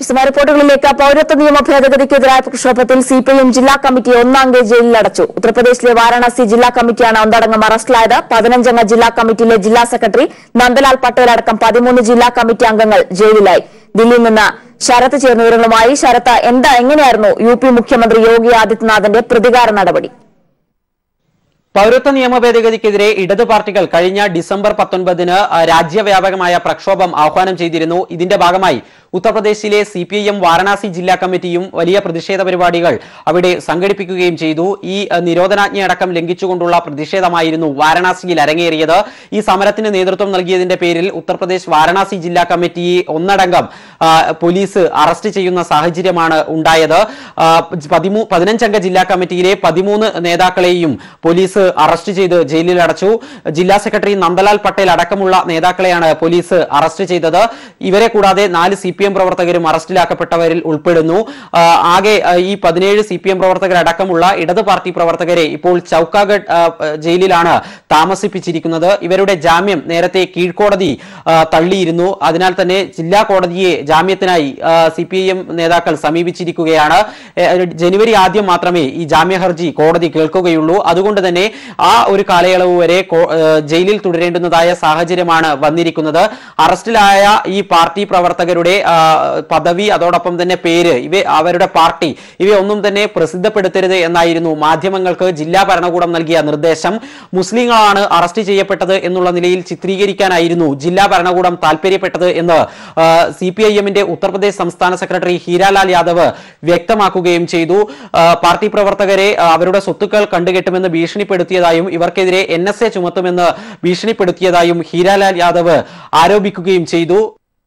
വിശദമായ റിപ്പോർട്ടുകളിലേക്ക് പൌരത്വ നിയമ ഭേദഗതിക്കെതിരായ പ്രക്ഷോഭത്തിൽ സിപിഐഎം ജില്ലാ കമ്മിറ്റി ഒന്നാംഗ ജയിലിൽ അടച്ചു ഉത്തർപ്രദേശിലെ വാരാണസി ജില്ലാ കമ്മിറ്റിയാണ് ഒന്നടങ്കം അറസ്റ്റിലായത് പതിനഞ്ചംഗ ജില്ലാ കമ്മിറ്റിയിലെ ജില്ലാ സെക്രട്ടറി നന്ദലാൽ പട്ടേൽ അടക്കം പതിമൂന്ന് ജില്ലാ കമ്മിറ്റി അംഗങ്ങൾ ജയിലിലായി ദില്ലിയിൽ നിന്ന് ശരത്ത് ചേർന്ന വിവരങ്ങളുമായി ശരത്ത് എന്താ എങ്ങനെയായിരുന്നു യു പി മുഖ്യമന്ത്രി യോഗി ആദിത്യനാഥിന്റെ പ്രതികാര നടപടി പൗരത്വ നിയമ ഭേദഗതിക്കെതിരെ ഇടതു പാർട്ടികൾ കഴിഞ്ഞ ഡിസംബർ പത്തൊൻപതിന് രാജ്യവ്യാപകമായ പ്രക്ഷോഭം ആഹ്വാനം ചെയ്തിരുന്നു ഇതിന്റെ ഭാഗമായി ഉത്തർപ്രദേശിലെ C P I M Varanasi ജില്ലാ കമ്മിറ്റിയും വലിയ പ്രതിഷേധ പരിപാടികൾ അവിടെ സംഘടിപ്പിക്കുകയും ചെയ്തു ഈ അഹ്, നിരോധനാജ്ഞയടക്കം ലംഘിച്ചുകൊണ്ടുള്ള പ്രതിഷേധമായിരുന്നു വാരണാസിയിൽ അരങ്ങേറിയത് ഈ സമരത്തിന് നേതൃത്വം നൽകിയതിന്റെ പേരിൽ ഉത്തർപ്രദേശ് വാരണാസി ജില്ലാ കമ്മിറ്റി ഒന്നടങ്കം ആ, പോലീസ് അറസ്റ്റ് ചെയ്യുന്ന സാഹചര്യമാണ് ഉണ്ടായത് ആ, പതിമൂ പതിനഞ്ചംഗ ജില്ലാ കമ്മിറ്റിയിലെ പതിമൂന്ന് നേതാക്കളെയും പോലീസ് അറസ്റ്റ് ചെയ്ത് ജയിലിൽ അടച്ചു ജില്ലാ സെക്രട്ടറി നന്ദലാൽ പട്ടേൽ അടക്കമുള്ള നേതാക്കളെയാണ് പോലീസ് അറസ്റ്റ് ചെയ്തത് ഇവരെ കൂടാതെ നാല് സി പി എം പ്രവർത്തകരും അറസ്റ്റിലാക്കപ്പെട്ടവരിൽ ഉൾപ്പെടുന്നു ആ, ആകെ ആ, ഈ പതിനേഴ് സി പി എം പ്രവർത്തകരടക്കമുള്ള ഇടത് പാർട്ടി പ്രവർത്തകരെ ഇപ്പോൾ ചൌക്കാഗഡ് ആ, ജയിലിലാണ് താമസിപ്പിച്ചിരിക്കുന്നത് ഇവരുടെ ജാമ്യം നേരത്തെ കീഴ്ക്കോടതി ആ, തള്ളിയിരുന്നു അതിനാൽ തന്നെ ജില്ലാ കോടതിയെ ജാമ്യത്തിനായി സി പി ഐ എം നേതാക്കൾ സമീപിച്ചിരിക്കുകയാണ് ഏ, ജനുവരി ആദ്യം മാത്രമേ ഈ ജാമ്യ ഹർജി കോടതി കേൾക്കുകയുള്ളൂ അതുകൊണ്ട് തന്നെ ആ ഒരു കാലയളവ് വരെ കോ- ഏ, ജയിലിൽ തുടരേണ്ടുന്നതായ സാഹചര്യമാണ് വന്നിരിക്കുന്നത് അറസ്റ്റിലായ ഈ പാർട്ടി പ്രവർത്തകരുടെ ആ, പദവി അതോടൊപ്പം തന്നെ പേര് ഇവ അവരുടെ പാർട്ടി ഇവയൊന്നും തന്നെ പ്രസിദ്ധപ്പെടുത്തരുത് എന്നായിരുന്നു മാധ്യമങ്ങൾക്ക് ജില്ലാ ഭരണകൂടം നൽകിയ നിർദ്ദേശം മുസ്ലിങ്ങളാണ് അറസ്റ്റ് ചെയ്യപ്പെട്ടത് എന്നുള്ള നിലയിൽ ചിത്രീകരിക്കാനായിരുന്നു ജില്ലാ ഭരണകൂടം താല്പര്യപ്പെട്ടത് എന്ന് സി പി ഐ എമ്മിന്റെ ഉത്തർപ്രദേശ് സംസ്ഥാന സെക്രട്ടറി ഹീരാലാൽ യാദവ് വ്യക്തമാക്കുകയും ചെയ്തു ആ, പാർട്ടി പ്രവർത്തകരെ ആ, അവരുടെ സ്വത്തുക്കൾ കണ്ടുകെട്ടുമെന്ന് ഭീഷണിപ്പെടുത്തിയതായും ഇവർക്കെതിരെ എൻ എസ് എ ചുമത്തുമെന്ന് ഭീഷണിപ്പെടുത്തിയതായും ഹീരാലാൽ യാദവ് ആരോപിക്കുകയും ചെയ്തു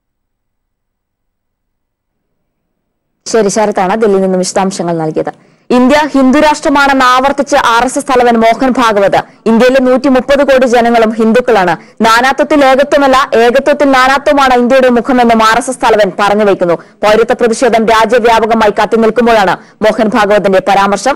ശരി ശരത്താണ് ദില്ലിയിൽ നിന്നും വിശദാംശങ്ങൾ നൽകിയത് ഇന്ത്യ ഹിന്ദു രാഷ്ട്രമാണെന്ന് ആവർത്തിച്ച് ആർ എസ് എസ് തലവൻ മോഹൻ ഭാഗവത് ഇന്ത്യയിലെ നൂറ്റി മുപ്പത് കോടി ജനങ്ങളും ഹിന്ദുക്കളാണ് നാനാത്വത്തിൽ ഏകത്വമല്ല ഏകത്വത്തിൽ നാനാത്വമാണ് ഇന്ത്യയുടെ മുഖമെന്നും ആർ എസ് എസ് തലവൻ പറഞ്ഞു വയ്ക്കുന്നു പൌരത്വ പ്രതിഷേധം രാജ്യവ്യാപകമായി കത്തി നിൽക്കുമ്പോഴാണ് മോഹൻ ഭാഗവതിന്റെ പരാമർശം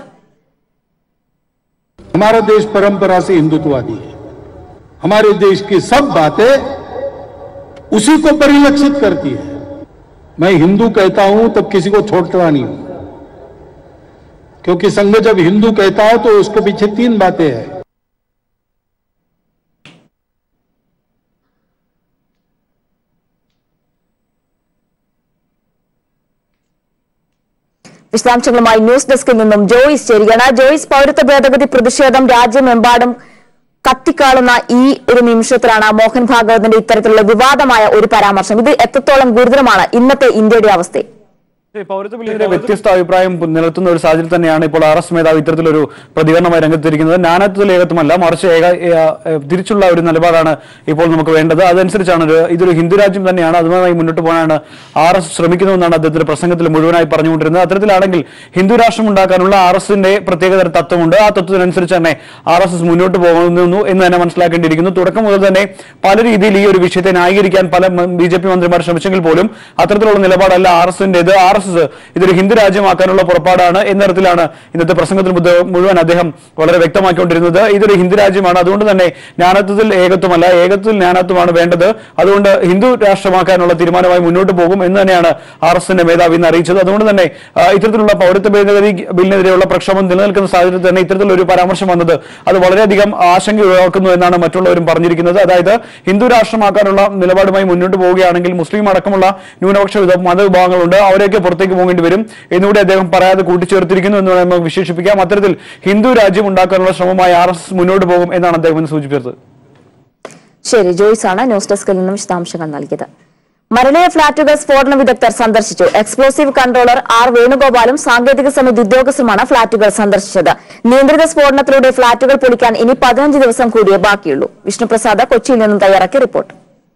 हमारा देश परंपरा से हिंदुत्ववादी है हमारे देश की सब बातें उसी को परिलक्षित करती है मैं हिंदू कहता हूं तब किसी को छोड़ता नहीं हूं क्योंकि संघ जब हिंदू कहता हो तो उसके पीछे तीन बातें हैं വിശദാംശങ്ങളുമായി ന്യൂസ് ഡെസ്കിൽ നിന്നും ജോയിസ് ചേരുകയാണ് ജോയിസ് പൌരത്വ ഭേദഗതി പ്രതിഷേധം രാജ്യമെമ്പാടും കത്തിക്കാളുന്ന ഈ ഒരു നിമിഷത്തിലാണ് മോഹൻ ഭാഗവതിന്റെ ഇത്തരത്തിലുള്ള വിവാദമായ ഒരു പരാമർശം ഇത് എത്രത്തോളം ഗുരുതരമാണ് ഇന്നത്തെ ഇന്ത്യയുടെ അവസ്ഥ പൗരത്വ ബില്ലിനെതിരെ വ്യത്യസ്ത അഭിപ്രായം നിലത്തുന്ന ഒരു സാഹചര്യം തന്നെയാണ് ഇപ്പോൾ ആർ എസ് മേധാവ് ഇത്തരത്തിലൊരു പ്രതികരണമായി രംഗത്തിരിക്കുന്നത് നാനാത്വത്തിൽ ഏകത്വമല്ല മറിച്ച് ഏക ഏ, ഏ, തിരിച്ചുള്ള ഒരു നിലപാടാണ് ഇപ്പോൾ നമുക്ക് വേണ്ടത് അതനുസരിച്ചാണ് ഒരു ഇതൊരു ഹിന്ദു രാജ്യം തന്നെയാണ് അതുമായി മുന്നോട്ട് പോകാനാണ് ആർ എസ് ശ്രമിക്കുന്നതെന്നാണ് അദ്ദേഹത്തിന്റെ പ്രസംഗത്തിൽ മുഴുവനായി പറഞ്ഞുകൊണ്ടിരുന്നത് അത്തരത്തിലാണെങ്കിൽ ഹിന്ദു രാഷ്ട്രം ഉണ്ടാക്കാനുള്ള ആർ എസിന്റെ പ്രത്യേകതര തത്വമുണ്ട് ആ തത്വത്തിനനുസരിച്ച് തന്നെ ആർ എസ് എസ് മുന്നോട്ട് പോകുന്നു എന്ന് തന്നെ മനസ്സിലാക്കേണ്ടിയിരിക്കുന്നു തുടക്കം മുതൽ തന്നെ പല രീതിയിൽ ഈ ഒരു വിഷയത്തെ ന്യായീകരിക്കാൻ പല ബി ജെ പി മന്ത്രിമാർ ശ്രമിച്ചെങ്കിൽ പോലും അത്തരത്തിലുള്ള നിലപാടല്ല ആർ എസിന്റേത് ആർ എസ് എസ് ഇതൊരു ഹിന്ദു രാജ്യമാക്കാനുള്ള പുറപ്പാടാണ് എന്ന തരത്തിലാണ് ഇന്നത്തെ പ്രസംഗത്തിൽ മുത- മുഴുവൻ അദ്ദേഹം വളരെ വ്യക്തമാക്കിക്കൊണ്ടിരുന്നത് ഇതൊരു ഹിന്ദു രാജ്യമാണ് അതുകൊണ്ട് തന്നെ ജ്ഞാനത്വത്തിൽ ഏകത്വമല്ല ഏകത്വത്തിൽ ജ്ഞാനത്വമാണ് വേണ്ടത് അതുകൊണ്ട് ഹിന്ദു രാഷ്ട്രമാക്കാനുള്ള തീരുമാനമായി മുന്നോട്ട് പോകും എന്ന് തന്നെയാണ് ആർ എസ് എസിന്റെ മേധാവി ഇന്ന് അറിയിച്ചത് അതുകൊണ്ട് തന്നെ ആ, ഇത്തരത്തിലുള്ള പൗരത്വ ഭേദഗതി ബില്ലിനെതിരെയുള്ള പ്രക്ഷോഭം നിലനിൽക്കുന്ന സാഹചര്യത്തിൽ തന്നെ ഇത്തരത്തിലുള്ള ഒരു പരാമർശം വന്നത് അത് വളരെയധികം ആശങ്ക ഉളവാക്കുന്നു എന്നാണ് മറ്റുള്ളവരും പറഞ്ഞിരിക്കുന്നത് അതായത് ഹിന്ദു രാഷ്ട്രമാക്കാനുള്ള നിലപാടുമായി മുന്നോട്ട് പോവുകയാണെങ്കിൽ മുസ്ലിം അടക്കമുള്ള ന്യൂനപക്ഷ വിധ മതവിഭാഗങ്ങളുണ്ട് അവരെയൊക്കെ പുറത്തേക്ക് പോകേണ്ടി വരും എന്നുകൂടി അദ്ദേഹം പറയാതെ കൂട്ടിച്ചേർത്തിരിക്കുന്നു എന്ന് വേണമെങ്കിൽ നമുക്ക് വിശേഷിപ്പിക്കാം അത്തരത്തിൽ ഹിന്ദു രാജ്യം ഉണ്ടാക്കാനുള്ള ശ്രമമായി ആർ എസ് എസ് മുന്നോട്ട് പോകും എന്നാണ് അദ്ദേഹം ഇന്ന് സൂചിപ്പിച്ചത് ശരി ജോയ്സ് ആണ് ന്യൂസ് ഡെസ്കിൽ നിന്നും വിശദാംശങ്ങൾ നൽകിയത് മരളയ ഫ്ളാറ്റുകൾ സ്ഫോടന വിദഗ്ധർ സന്ദർശിച്ചു എക്സ്പ്ലോസീവ് കൺട്രോളർ ആർ വേണുഗോപാലും സാങ്കേതിക സമിതി ഉദ്യോഗസ്ഥരുമാണ് ഫ്ളാറ്റുകൾ സന്ദർശിച്ചത് നിയന്ത്രിത സ്ഫോടനത്തിലൂടെ ഫ്ളാറ്റുകൾ പൊളിക്കാൻ ഇനി പതിനഞ്ച് ദിവസം കൂടിയേ ബാക്കിയുള്ളൂ വിഷ്ണുപ്രസാദ് കൊച്ചിയിൽ നിന്നും തയ്യാറാക്കിയ റിപ്പോർട്ട്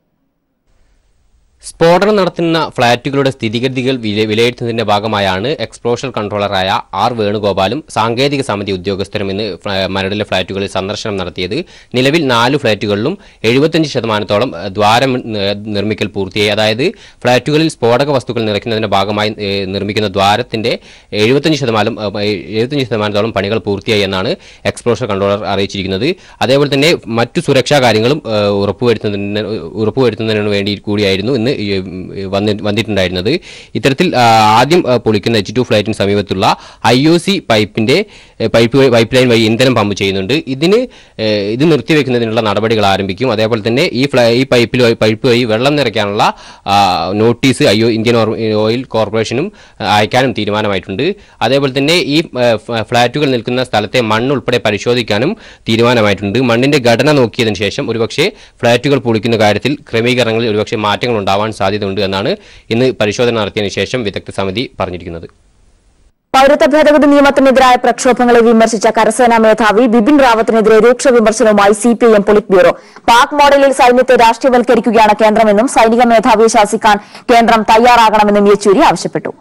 സ്ഫോടനം നടത്തുന്ന ഫ്ളാറ്റുകളുടെ സ്ഥിതിഗതികൾ വില- വിലയിരുത്തുന്നതിന്റെ ഭാഗമായാണ് എക്സ്പ്ലോഷൻ കൺട്രോളറായ ആർ വേണുഗോപാലും സാങ്കേതിക സമിതി ഉദ്യോഗസ്ഥരും ഇന്ന് ഫ്ള- മരടിലെ ഫ്ളാറ്റുകളിൽ സന്ദർശനം നടത്തിയത് നിലവിൽ നാല് ഫ്ളാറ്റുകളിലും എഴുപത്തഞ്ച് ശതമാനത്തോളം ഏഹ്, ദ്വാരം ഏഹ്, നിർമ്മിക്കൽ പൂർത്തിയായി അതായത് ഫ്ളാറ്റുകളിൽ സ്ഫോടക വസ്തുക്കൾ നിറയ്ക്കുന്നതിന്റെ ഭാഗമായി ഏഹ്, നിർമ്മിക്കുന്ന ദ്വാരത്തിന്റെ എഴുപത്തഞ്ച് ശതമാനം ഏഹ്, എഴുപത്തഞ്ച് ശതമാനത്തോളം പണികൾ പൂർത്തിയായി എന്നാണ് എക്സ്പ്ലോഷൻ കൺട്രോളർ അറിയിച്ചിരിക്കുന്നത് അതേപോലെ തന്നെ മറ്റു സുരക്ഷാ കാര്യങ്ങളും ഏഹ്, ഉറപ്പുവരുത്തുന്നതിന് ഉറപ്പുവരുത്തുന്നതിന് വേണ്ടി കൂടിയായിരുന്നു ഇന്ന് ഫ്ലൈറ്റാണ് ഈ, ഉം, വന്നി വന്നിട്ടുണ്ടായിരുന്നത് ഇത്തരത്തിൽ ആ, ആദ്യം ആ, പൊളിക്കുന്ന എച്ച് ടു ഫ്ലൈറ്റിന് സമീപത്തുള്ള ഐ ഒ സി പൈപ്പിന്റെ ഏ, പൈപ്പ് വഴി- പൈപ്പ് ലൈൻ വഴി ഇന്ധനം പമ്പ് ചെയ്യുന്നുണ്ട് ഇതിന് ഏ, ഇത് നിർത്തിവെക്കുന്നതിനുള്ള നടപടികൾ ആരംഭിക്കും അതേപോലെ തന്നെ ഈ ഫ്ലൈ ഈ പൈപ്പിൽ വഴി- പൈപ്പ് വഴി വെള്ളം നിറയ്ക്കാനുള്ള ആ, നോട്ടീസ് ഐ ഒ ഇന്ത്യൻ ഓർ- ഓയിൽ കോർപ്പറേഷനും ആ, അയക്കാനും തീരുമാനമായിട്ടുണ്ട് അതേപോലെ തന്നെ ഈ ആ, ഫ- ഫ്ളാറ്റുകൾ നിൽക്കുന്ന സ്ഥലത്തെ മണ്ണ് ഉൾപ്പെടെ പരിശോധിക്കാനും തീരുമാനമായിട്ടുണ്ട് മണ്ണിന്റെ ഘടന നോക്കിയതിനു ശേഷം ഒരുപക്ഷെ ഫ്ളാറ്റുകൾ പൊളിക്കുന്ന കാര്യത്തിൽ ക്രമീകരണങ്ങളിൽ ഒരുപക്ഷെ മാറ്റങ്ങൾ ഉണ്ടാവാൻ സാധ്യതയുണ്ട് എന്നാണ് ഇന്ന് പരിശോധന നടത്തിയതിനു ശേഷം വിദഗ്ധ സമിതി പറഞ്ഞിരിക്കുന്നത് പൌരത്വ ഭേദഗതി നിയമത്തിനെതിരായ പ്രക്ഷോഭങ്ങളെ വിമർശിച്ച കരസേനാ മേധാവി ബിപിൻ റാവത്തിനെതിരെ രൂക്ഷ വിമർശനവുമായി സിപിഐഎം പൊളിറ്റ് ബ്യൂറോ പാക് മോഡലിൽ സൈന്യത്തെ രാഷ്ട്രീയവൽക്കരിക്കുകയാണ് കേന്ദ്രമെന്നും സൈനിക മേധാവിയെ ശാസിക്കാൻ കേന്ദ്രം തയ്യാറാകണമെന്നും യെച്ചൂരി ആവശ്യപ്പെട്ടു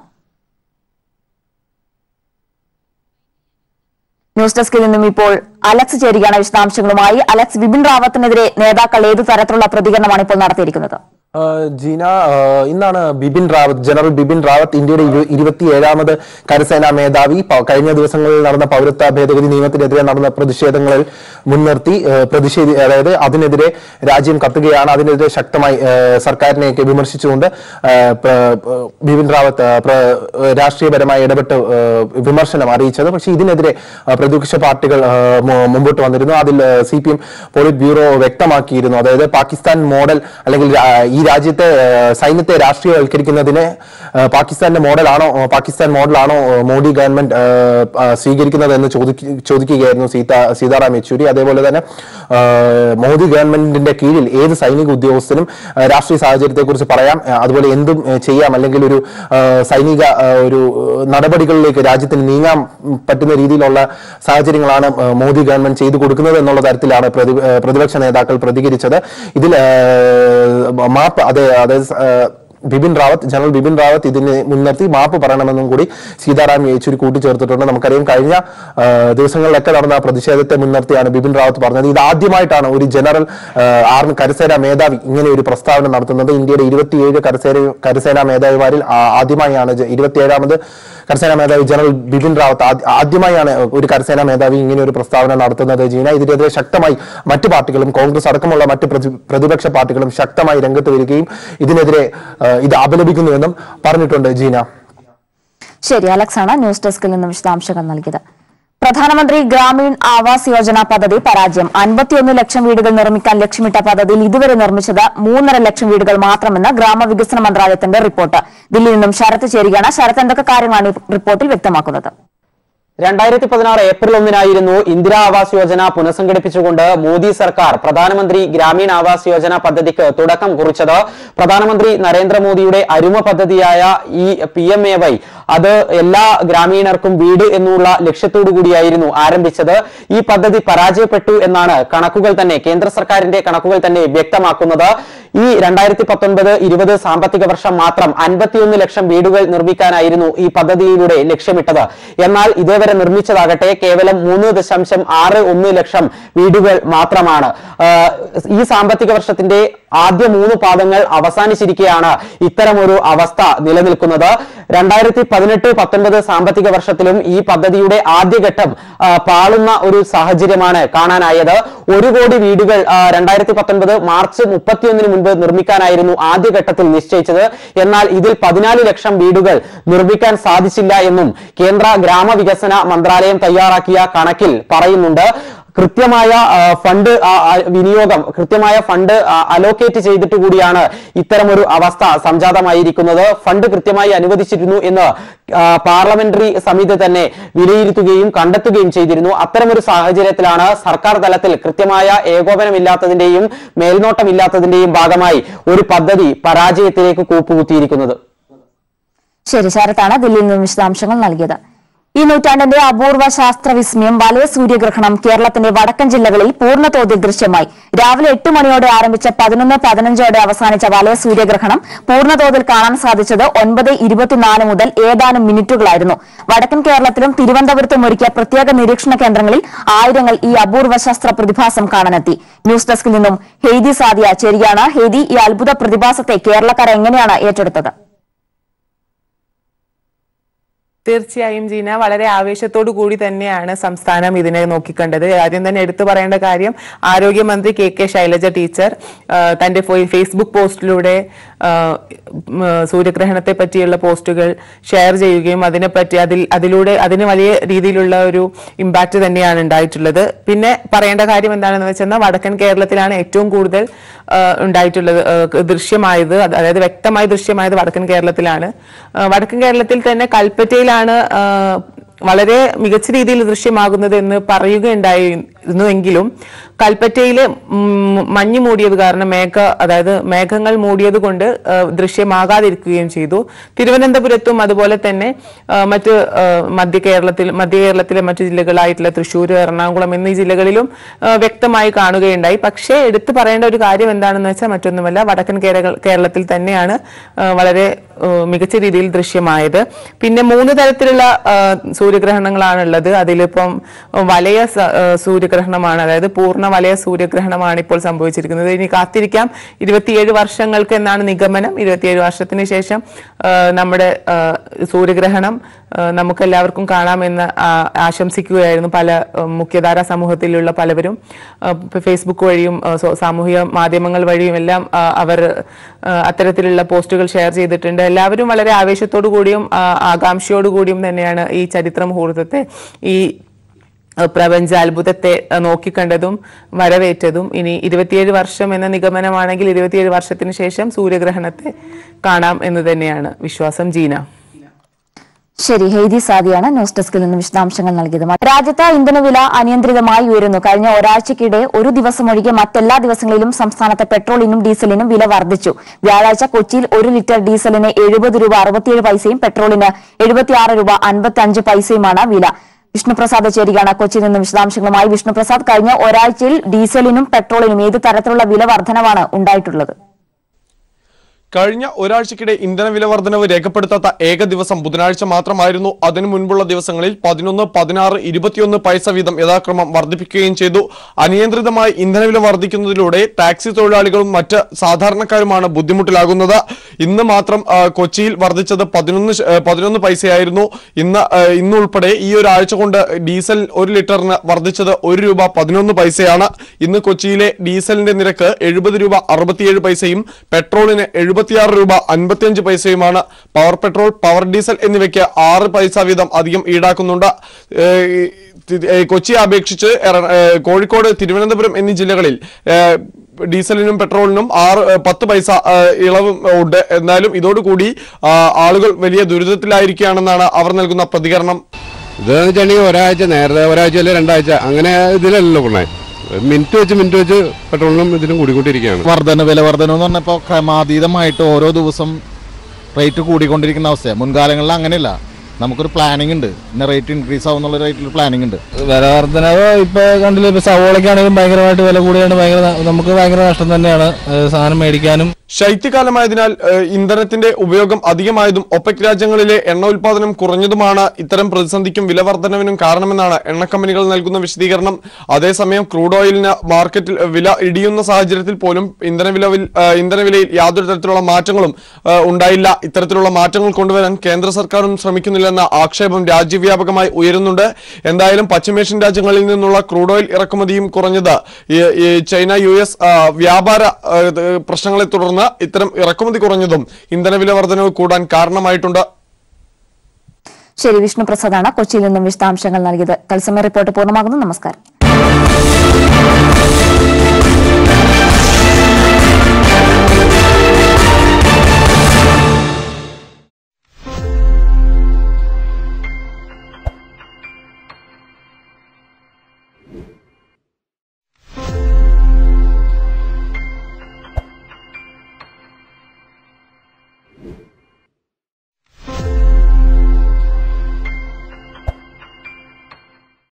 ന്യൂസ് ഡെസ്കിൽ നിന്നും ഇപ്പോൾ അലക്സ് ചേരുകയാണ് വിശദാംശങ്ങളുമായി അലക്സ് ബിപിൻ റാവത്തിനെതിരെ നേതാക്കൾ ഏതു തരത്തിലുള്ള പ്രതികരണമാണ് ഇപ്പോൾ നടത്തിയിരിക്കുന്നത് ആ, ജീന ആ, ഇന്നാണ് ബിപിൻ റാവത്ത് ജനറൽ ബിപിൻ റാവത്ത് ഇന്ത്യയുടെ ഇരു- ഇരുപത്തിയേഴാമത് കരസേനാ മേധാവി പ- കഴിഞ്ഞ ദിവസങ്ങളിൽ നടന്ന പൗരത്വ ഭേദഗതി നിയമത്തിനെതിരെ നടന്ന പ്രതിഷേധങ്ങളിൽ മുൻനിർത്തി ആ, പ്രതിഷേധി അതായത് അതിനെതിരെ രാജ്യം കത്തുകയാണ് അതിനെതിരെ ശക്തമായി ആ, സർക്കാരിനെയൊക്കെ വിമർശിച്ചുകൊണ്ട് ആ, പ്ര- പ്ര- ബിപിൻ റാവത്ത് ആ, പ്ര- രാഷ്ട്രീയപരമായി ഇടപെട്ട് ആ, വിമർശനം അറിയിച്ചത് പക്ഷേ ഇതിനെതിരെ ആ, പ്രതിപക്ഷ പാർട്ടികൾ ആ, മു- മുമ്പോട്ട് വന്നിരുന്നു അതിൽ C P M politburo വ്യക്തമാക്കിയിരുന്നു അതായത് പാകിസ്ഥാൻ മോഡൽ അല്ലെങ്കിൽ രാ- ഈ രാജ്യത്തെ ആ, സൈന്യത്തെ രാഷ്ട്രീയവൽക്കരിക്കുന്നതിന് ആ, പാകിസ്ഥാന്റെ മോഡലാണോ ആ, പാകിസ്ഥാൻ മോഡലാണോ ആ, മോഡി ഗവൺമെന്റ് ആ, ആ, സ്വീകരിക്കുന്നത് എന്ന് ചോദിക്ക- ചോദിക്കുകയായിരുന്നു സീത സീതാറാം യെച്ചൂരി അതേപോലെ തന്നെ ആ, മോദി ഗവൺമെന്റിന്റെ കീഴിൽ ഏത് സൈനിക ഉദ്യോഗസ്ഥനും ആ, രാഷ്ട്രീയ സാഹചര്യത്തെക്കുറിച്ച് പറയാം ആ, അതുപോലെ എന്തും ആ, ചെയ്യാം അല്ലെങ്കിൽ ഒരു ആ, സൈനിക ആ, ഒരു ആ, നടപടികളിലേക്ക് രാജ്യത്തിന് നീങ്ങാൻ പറ്റുന്ന രീതിയിലുള്ള സാഹചര്യങ്ങളാണ് ആ, മോദി ഗവൺമെന്റ് ചെയ്തു കൊടുക്കുന്നത് എന്നുള്ള തരത്തിലാണ് പ്രതി ആ, പ്രതിപക്ഷ നേതാക്കൾ പ്രതികരിച്ചത് ഇതിൽ ആ, മാപ്പ് അതെ അതായത് ആ, ബിപിൻ റാവത്ത് ജനറൽ ബിപിൻ റാവത്ത് ഇതിനെ മുൻനിർത്തി മാപ്പ് പറയണമെന്നും കൂടി സീതാറാം യെച്ചൂരി കൂട്ടിച്ചേർത്തിട്ടുണ്ട് നമുക്കറിയാം കഴിഞ്ഞ ആ, ദിവസങ്ങളിലൊക്കെ നടന്ന ആ പ്രതിഷേധത്തെ മുൻനിർത്തിയാണ് ബിപിൻ റാവത്ത് പറഞ്ഞത് ഇത് ആദ്യമായിട്ടാണ് ഒരു ജനറൽ ആ, ആർമി കരസേനാ മേധാവി ഇങ്ങനെ ഒരു പ്രസ്താവന നടത്തുന്നത് ഇന്ത്യയുടെ ഇരുപത്തിയേഴ് കരസേന കരസേനാ മേധാവിമാരിൽ ആ- ആദ്യമായാണ് ജ- ഇരുപത്തിയേഴാമത് കരസേനാ മേധാവി ജനറൽ ബിപിൻ റാവത്ത് ആദ്യ- ആദ്യമായാണ് ഒരു കരസേനാ മേധാവി ഇങ്ങനെ ഒരു പ്രസ്താവന നടത്തുന്നത് ജീന ഇതിനെതിരെ ശക്തമായി മറ്റു പാർട്ടികളും കോൺഗ്രസ് അടക്കമുള്ള മറ്റ് പ്രതി- പ്രതിപക്ഷ പാർട്ടികളും ശക്തമായി രംഗത്ത് വരികയും ഇതിനെതിരെ ആ, ഇത് അപലപിക്കുന്നുവെന്നും പറഞ്ഞിട്ടുണ്ട് ജീന ശരി അലക്സ് ആണ് ന്യൂസ് ഡെസ്കിൽ നിന്നും വിശദാംശങ്ങൾ നൽകിയത് പ്രധാനമന്ത്രി ഗ്രാമീൺ ആവാസ് യോജന പദ്ധതി പരാജയം അൻപത്തിയൊന്ന് ലക്ഷം വീടുകൾ നിർമ്മിക്കാൻ ലക്ഷ്യമിട്ട പദ്ധതിയിൽ ഇതുവരെ നിർമ്മിച്ചത് മൂന്നര ലക്ഷം വീടുകൾ മാത്രമെന്ന് ഗ്രാമവികസന മന്ത്രാലയത്തിന്റെ റിപ്പോർട്ട് ദില്ലിയിൽ നിന്നും ശരത്ത് ചേരുകയാണ് ശരത്ത് എന്തൊക്കെ കാര്യങ്ങളാണ് ഈ റിപ്പോർട്ടിൽ വ്യക്തമാക്കുന്നത് രണ്ടായിരത്തി പതിനാറ് ഏപ്രിൽ ഒന്നിനായിരുന്നു ഇന്ദിരാ ആവാസ് യോജന പുനഃസംഘടിപ്പിച്ചുകൊണ്ട് മോദി സർക്കാർ പ്രധാനമന്ത്രി ഗ്രാമീൺ ആവാസ് യോജന പദ്ധതിക്ക് തുടക്കം കുറിച്ചത് പ്രധാനമന്ത്രി നരേന്ദ്രമോദിയുടെ അരുമ പദ്ധതിയായ ഈ പി എം എ വൈ അത് എല്ലാ ഗ്രാമീണർക്കും വീട് എന്നുള്ള ലക്ഷ്യത്തോടു കൂടിയായിരുന്നു ആരംഭിച്ചത് ഈ പദ്ധതി പരാജയപ്പെട്ടു എന്നാണ് കണക്കുകൾ തന്നെ കേന്ദ്ര സർക്കാരിന്റെ കണക്കുകൾ തന്നെ വ്യക്തമാക്കുന്നത് ഈ രണ്ടായിരത്തി പത്തൊൻപത് ഇരുപത് സാമ്പത്തിക വർഷം മാത്രം അൻപത്തിയൊന്ന് ലക്ഷം വീടുകൾ നിർമ്മിക്കാനായിരുന്നു ഈ പദ്ധതിയിലൂടെ ലക്ഷ്യമിട്ടത് എന്നാൽ ഇതേവരെ നിർമ്മിച്ചതാകട്ടെ കേവലം മൂന്ന് ദശാംശം ആറ് ഒന്ന് ലക്ഷം വീടുകൾ മാത്രമാണ് ആഹ് ഈ സാമ്പത്തിക വർഷത്തിന്റെ ആദ്യ മൂന്ന് പാദങ്ങൾ അവസാനിച്ചിരിക്കെയാണ് ഇത്തരമൊരു അവസ്ഥ നിലനിൽക്കുന്നത് രണ്ടായിരത്തി പതിനെട്ട് പത്തൊൻപത് സാമ്പത്തിക വർഷത്തിലും ഈ പദ്ധതിയുടെ ആദ്യഘട്ടം ആ, പാളുന്ന ഒരു സാഹചര്യമാണ് കാണാനായത് ഒരു കോടി വീടുകൾ രണ്ടായിരത്തി പത്തൊൻപത് മാർച്ച് മുപ്പത്തിയൊന്നിന് മുൻപ് നിർമ്മിക്കാനായിരുന്നു ആദ്യഘട്ടത്തിൽ നിശ്ചയിച്ചത് എന്നാൽ ഇതിൽ പതിനാല് ലക്ഷം വീടുകൾ നിർമ്മിക്കാൻ സാധിച്ചില്ല എന്നും കേന്ദ്ര ഗ്രാമവികസന മന്ത്രാലയം തയ്യാറാക്കിയ കണക്കിൽ പറയുന്നുണ്ട് കൃത്യമായ ആ, ഫണ്ട് ആ, ആ, വിനിയോഗം കൃത്യമായ ഫണ്ട് അലോക്കേറ്റ് ചെയ്തിട്ട് കൂടിയാണ് ഇത്തരമൊരു അവസ്ഥ സംജാതമായിരിക്കുന്നത് ഫണ്ട് കൃത്യമായി അനുവദിച്ചിരുന്നു എന്ന് ആ, പാർലമെന്ററി സമിതി തന്നെ വിലയിരുത്തുകയും കണ്ടെത്തുകയും ചെയ്തിരുന്നു അത്തരമൊരു സാഹചര്യത്തിലാണ് സർക്കാർ തലത്തിൽ കൃത്യമായ ഏകോപനമില്ലാത്തതിന്റെയും മേൽനോട്ടമില്ലാത്തതിന്റെയും ഭാഗമായി ഒരു പദ്ധതി പരാജയത്തിലേക്ക് കൂപ്പുകുത്തിയിരിക്കുന്നത് ശരി ശരത്താണ് ദില്ലിയിൽ നിന്നും വിശദാംശങ്ങൾ നൽകിയത് ഈ നൂറ്റാണ്ടിന്റെ അപൂർവ ശാസ്ത്രവിസ്മയം വലയ സൂര്യഗ്രഹണം കേരളത്തിന്റെ വടക്കൻ ജില്ലകളിൽ പൂർണ്ണതോതിൽ ദൃശ്യമായി രാവിലെ എട്ട് മണിയോടെ ആരംഭിച്ച പതിനൊന്ന് പതിനഞ്ചോടെ അവസാനിച്ച വലയ സൂര്യഗ്രഹണം പൂർണ്ണതോതിൽ കാണാൻ സാധിച്ചത് ഒൻപത് ഇരുപത്തിനാല് മുതൽ ഏതാനും മിനിറ്റുകളായിരുന്നു വടക്കൻ കേരളത്തിലും തിരുവനന്തപുരത്തും ഒരുക്കിയ പ്രത്യേക നിരീക്ഷണ കേന്ദ്രങ്ങളിൽ ആയിരങ്ങൾ ഈ അപൂർവ ശാസ്ത്ര പ്രതിഭാസം കാണാനെത്തി ന്യൂസ് ഡെസ്കിൽ നിന്നും ഹെയ്തി സാദിയ ചേരുകയാണ് ഹെയ്തി ഈ അത്ഭുത പ്രതിഭാസത്തെ കേരളക്കാർ എങ്ങനെയാണ് ഏറ്റെടുത്തത് തീർച്ചയായും ജീന വളരെ ആവേശത്തോടു കൂടി തന്നെയാണ് സംസ്ഥാനം ഇതിനെ നോക്കിക്കണ്ടത് ആദ്യം തന്നെ എടുത്തു പറയേണ്ട കാര്യം ആരോഗ്യമന്ത്രി കെ കെ ശൈലജ ടീച്ചർ ആ, തന്റെ ഫോ- ഫേസ്ബുക്ക് പോസ്റ്റിലൂടെ ആ, ഉം, സൂര്യഗ്രഹണത്തെ പറ്റിയുള്ള പോസ്റ്റുകൾ ഷെയർ ചെയ്യുകയും അതിനെപ്പറ്റി അതിൽ അതിലൂടെ അതിന് വലിയ രീതിയിലുള്ള ഒരു ഇമ്പാക്റ്റ് തന്നെയാണ് ഉണ്ടായിട്ടുള്ളത് പിന്നെ പറയേണ്ട കാര്യം എന്താണെന്ന് വെച്ചാൽ വടക്കൻ കേരളത്തിലാണ് ഏറ്റവും കൂടുതൽ ആ, ഉണ്ടായിട്ടുള്ളത് ആ, ദൃശ്യമായത് അത് അതായത് വ്യക്തമായി ദൃശ്യമായത് വടക്കൻ കേരളത്തിലാണ് ആ, വടക്കൻ കേരളത്തിൽ തന്നെ കൽപ്പറ്റയിലാണ് ആ, വളരെ മികച്ച രീതിയിൽ ദൃശ്യമാകുന്നത് എന്ന് പറയുകയുണ്ടായിരുന്നുവെങ്കിലും കൽപ്പറ്റയില് ഉം, മഞ്ഞ് മൂടിയത് കാരണം മേഘ അതായത് മേഘങ്ങൾ മൂടിയത് കൊണ്ട് ആ, ദൃശ്യമാകാതിരിക്കുകയും ചെയ്തു തിരുവനന്തപുരത്തും അതുപോലെ തന്നെ ആ, മറ്റ് ആ, മധ്യ കേരളത്തിൽ മധ്യ കേരളത്തിലെ മറ്റു ജില്ലകളായിട്ടുള്ള തൃശ്ശൂർ എറണാകുളം എന്നീ ജില്ലകളിലും ആ, വ്യക്തമായി കാണുകയുണ്ടായി പക്ഷേ എടുത്തു പറയേണ്ട ഒരു കാര്യം എന്താണെന്ന് വെച്ചാൽ മറ്റൊന്നുമല്ല വടക്കൻ കേരള കേരളത്തിൽ തന്നെയാണ് ആ, വളരെ ആ, മികച്ച രീതിയിൽ ദൃശ്യമായത് പിന്നെ മൂന്ന് തരത്തിലുള്ള ആ, സൂര്യഗ്രഹണങ്ങളാണ് ഉള്ളത് അതിലിപ്പം വലയ സ- ആ, സൂര്യഗ്രഹണമാണ് അതായത് പൂർണ്ണ വലയ സൂര്യഗ്രഹണമാണ് ഇപ്പോൾ സംഭവിച്ചിരിക്കുന്നത് ഇനി കാത്തിരിക്കാം ഇരുപത്തിയേഴ് വർഷങ്ങൾക്ക് എന്നാണ് നിഗമനം ഇരുപത്തിയേഴ് വർഷത്തിന് ശേഷം ആ, നമ്മുടെ ആ, സൂര്യഗ്രഹണം ആ, നമുക്കെല്ലാവർക്കും കാണാമെന്ന് ആ, ആശംസിക്കുകയായിരുന്നു പല ആ, മുഖ്യധാര സമൂഹത്തിലുള്ള പലവരും ആ, ഇപ്പൊ ഫേസ്ബുക്ക് വഴിയും ആ, സോ- സാമൂഹിക മാധ്യമങ്ങൾ വഴിയും എല്ലാം ആ, അവർ ആ, അത്തരത്തിലുള്ള പോസ്റ്റുകൾ ഷെയർ ചെയ്തിട്ടുണ്ട് എല്ലാവരും വളരെ ആവേശത്തോടു കൂടിയും ആ, ആകാംക്ഷയോടു കൂടിയും തന്നെയാണ് ഈ ചരിത്ര മുഹൂർത്തത്തെ ഈ ആ, പ്രപഞ്ച അത്ഭുതത്തെ ആ, നോക്കിക്കണ്ടതും വരവേറ്റതും ഇനി ഇരുപത്തിയേഴ് വർഷം എന്ന നിഗമനമാണെങ്കിൽ ഇരുപത്തിയേഴ് വർഷത്തിന് ശേഷം സൂര്യഗ്രഹണത്തെ കാണാം എന്ന് തന്നെയാണ് വിശ്വാസം ജീന ശരി ഹെയ്തി സാദിയാണ് ന്യൂസ് ഡെസ്കിൽ നിന്ന് വിശദാംശങ്ങൾ നൽകിയത് രാജ്യത്ത് ഇന്ധനവില അനിയന്ത്രിതമായി ഉയരുന്നു കഴിഞ്ഞ ഒരാഴ്ചക്കിടെ ഒരു ദിവസം ഒഴികെ മറ്റെല്ലാ ദിവസങ്ങളിലും സംസ്ഥാനത്ത് പെട്രോളിനും ഡീസലിനും വില വർദ്ധിച്ചു വ്യാഴാഴ്ച കൊച്ചിയിൽ ഒരു ലിറ്റർ ഡീസലിന് എഴുപത് രൂപ അറുപത്തിയേഴ് പൈസയും പെട്രോളിന് എഴുപത്തിയാറ് രൂപ അൻപത്തിയഞ്ച് പൈസയുമാണ് വില വിഷ്ണുപ്രസാദ് ചേരുകയാണ് കൊച്ചിയിൽ നിന്ന് വിശദാംശങ്ങളുമായി വിഷ്ണുപ്രസാദ് കഴിഞ്ഞ ഒരാഴ്ചയിൽ ഡീസലിനും പെട്രോളിനും ഏത് തരത്തിലുള്ള വില വർധനവാണ് ഉണ്ടായിട്ടുള്ളത് കഴിഞ്ഞ ഒരാഴ്ചക്കിടെ ഇന്ധന വില വർധനവ് രേഖപ്പെടുത്താത്ത ഏക ദിവസം ബുധനാഴ്ച മാത്രമായിരുന്നു അതിനു മുൻപുള്ള ദിവസങ്ങളിൽ പതിനൊന്ന് പതിനാറ് ഇരുപത്തിയൊന്ന് പൈസ വീതം യഥാക്രമം വർദ്ധിപ്പിക്കുകയും ചെയ്തു അനിയന്ത്രിതമായി ഇന്ധനവില വർദ്ധിക്കുന്നതിലൂടെ ടാക്സി തൊഴിലാളികളും മറ്റ് സാധാരണക്കാരുമാണ് ബുദ്ധിമുട്ടിലാകുന്നത് ഇന്ന് മാത്രം ആ, കൊച്ചിയിൽ വർദ്ധിച്ചത് പതിനൊന്ന് ശ- ആ, പതിനൊന്ന് പൈസയായിരുന്നു ഇന്ന് ആ, ഇന്നുൾപ്പെടെ ഈ ഒരാഴ്ച കൊണ്ട് ഡീസൽ ഒരു ലിറ്ററിന് വർദ്ധിച്ചത് ഒരു രൂപ പതിനൊന്ന് പൈസയാണ് ഇന്ന് കൊച്ചിയിലെ ഡീസലിന്റെ നിരക്ക് എഴുപത് രൂപ അറുപത്തിയേഴ് പൈസയും പെട്രോളിന് എഴുപത്തിയാറ് രൂപ അൻപത്തിയഞ്ച് പൈസയുമാണ് പവർ പെട്രോൾ പവർ ഡീസൽ എന്നിവയ്ക്ക് ആറ് പൈസ വീതം അധികം ഈടാക്കുന്നുണ്ട് ഏഹ് തി- ഏഹ് കൊച്ചിയെ അപേക്ഷിച്ച് എറ- ഏഹ് കോഴിക്കോട് തിരുവനന്തപുരം എന്നീ ജില്ലകളിൽ ഏഹ് ഡീസലിനും പെട്രോളിനും ആറ് ഏഹ് പത്ത് പൈസ ഏഹ് ഇളവും ഉണ്ട് എന്നാലും ഇതോടുകൂടി ആ, ആളുകൾ വലിയ ദുരിതത്തിലായിരിക്കുകയാണെന്നാണ് അവർ നൽകുന്ന പ്രതികരണം ഇതെന്ന് വെച്ചിട്ടുണ്ടെങ്കിൽ ഒരാഴ്ച നേരത്തെ ഒരാഴ്ച അല്ലെ രണ്ടാഴ്ച അങ്ങനെ ഇതിലല്ലല്ലോ കൊണ്ടേ മിനിറ്റ് വെച്ച് മിനിറ്റ് വെച്ച് പെട്രോളിനും ഇതിനും കൂടിക്കൊണ്ടിരിക്കുകയാണ് വർധന വില വർധന എന്ന് പറഞ്ഞപ്പോൾ ക്രമാതീതമായിട്ട് ഓരോ ദിവസം റേറ്റ് കൂടിക്കൊണ്ടിരിക്കുന്ന അവസ്ഥയാണ് മുൻകാലങ്ങളിൽ അങ്ങനെയല്ല നമുക്കൊരു പ്ലാനിങ് ഉണ്ട് ഇന്ന റേറ്റ് ഇൻക്രീസ് ആവുന്നുള്ള റേറ്റിൽ പ്ലാനിങ് ഉണ്ട് വില വർധനവ് ഇപ്പൊ കണ്ടില്ല ഇപ്പൊ സവോളയ്ക്കാണെങ്കിലും ഭയങ്കരമായിട്ട് വില കൂടിയാണ് ഭയങ്കര നമുക്ക് ഭയങ്കര നഷ്ടം തന്നെയാണ് ഏഹ് സാധനം മേടിക്കാനും ശൈത്യകാലമായതിനാൽ ഏഹ്, ഇന്ധനത്തിന്റെ ഉപയോഗം അധികമായതും ഒപെക് രാജ്യങ്ങളിലെ എണ്ണ ഉൽപാദനം കുറഞ്ഞതുമാണ് ഇത്തരം പ്രതിസന്ധിക്കും വില വർധനവിനും കാരണമെന്നാണ് എണ്ണ കമ്പനികൾ നൽകുന്ന വിശദീകരണം അതേസമയം ക്രൂഡ് ഓയിലിന് മാർക്കറ്റിൽ വില ഇടിയുന്ന സാഹചര്യത്തിൽ പോലും ഇന്ധനവില ഇന്ധനവിലയിൽ യാതൊരു തരത്തിലുള്ള മാറ്റങ്ങളും ഏഹ്, ഉണ്ടായില്ല ഇത്തരത്തിലുള്ള മാറ്റങ്ങൾ കൊണ്ടുവരാൻ കേന്ദ്ര സർക്കാരും ശ്രമിക്കുന്നില്ലെന്ന ആക്ഷേപം രാജ്യവ്യാപകമായി ഉയരുന്നുണ്ട് എന്തായാലും പശ്ചിമേഷ്യൻ രാജ്യങ്ങളിൽ നിന്നുള്ള ക്രൂഡ് ഓയിൽ ഇറക്കുമതിയും കുറഞ്ഞത് ഈ- ഈ ചൈന യു എസ് ആ, വ്യാപാര ആ, ഇത് പ്രശ്നങ്ങളെ തുടർന്ന് ഇത്തരം ഇറക്കുമതി കുറഞ്ഞതും ഇന്ധനവില വർധനവ് കൂടാൻ കാരണമായിട്ടുണ്ട് ശരി വിഷ്ണുപ്രസാദാണ് കൊച്ചിയിൽ നിന്നും വിശദാംശങ്ങൾ നൽകിയത് തത്സമയ റിപ്പോർട്ട് പൂർണ്ണമാകുന്നു നമസ്കാരം